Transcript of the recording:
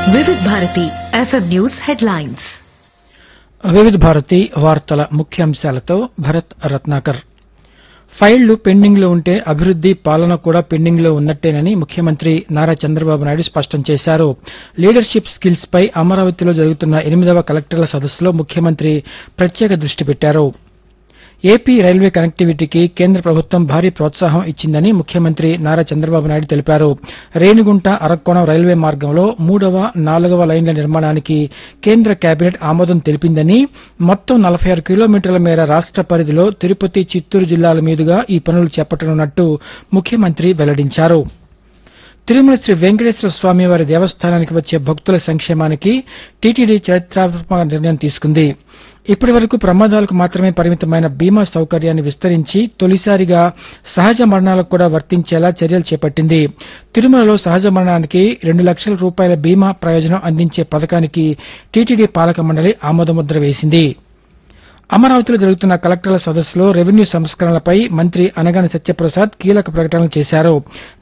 వివిధ Bharati FM news headlines Vividh Bharati వార్తల ముఖ్యాంశాలతో భరత్ రత్నాకర్ ఫైళ్లు పెండింగ్ లో ఉంటే అభివృద్ది పాలన కూడా పెండింగ్ లో ఉన్నట్టేనని ముఖ్యమంత్రి నారా చంద్రబాబు నాయుడు స్పష్టం చేశారు లీడర్షిప్ స్కిల్స్ పై అమరావతిలో జరుగుతున్న ఎనిమిదవ కలెక్టర్ల సదస్సులో ముఖ్యమంత్రి ప్రత్యేక దృష్టి పెట్టారు ఏపీ రైల్వే కనెక్టివిటీకి కేంద్ర ప్రభుత్వం భారీ ప్రోత్సాహం ఇచ్చిందని ముఖ్యమంత్రి నారా చంద్రబాబు నాయుడు తెలిపారు రేణిగుంట అరక్కోణం రైల్వే మార్గంలో మూడవ నాలుగవ లైన్ల నిర్మాణానికి కేంద్ర కేబినెట్ ఆమోదం తెలిపిందని మొత్తం నలభై ఆరు కిలోమీటర్ల మేర రాష్ట పరిధిలో తిరుపతి చిత్తూరు జిల్లాల మీదుగా ఈ పనులు చేపట్టనున్నట్టు ముఖ్యమంత్రి వెల్లడించారు తిరుమల శ్రీ వెంకటేశ్వర స్వామి వారి దేవస్థానానికి వచ్చే భక్తుల సంక్షేమానికి టీటీడీ చరిత్రాత్మక నిర్ణయం తీసుకుంది ఇప్పటి వరకు ప్రమాదాలకు మాత్రమే పరిమితమైన బీమా సౌకర్యాన్ని విస్తరించి తొలిసారిగా సహజ మరణాలకు కూడా వర్తించేలా చర్యలు చేపట్టింది తిరుమలలో సహజ మరణానికి రెండు లక్షల రూపాయల బీమా ప్రయోజనం అందించే పథకానికి టీటీడీ పాలక మండలి ఆమోదముద్ర వేసింది అమరావతిలో జరుగుతున్న కలెక్టర్ల సదస్సులో రెవెన్యూ సంస్కరణలపై మంత్రి అనగాని సత్యప్రసాద్ కీలక ప్రకటనలు చేశారు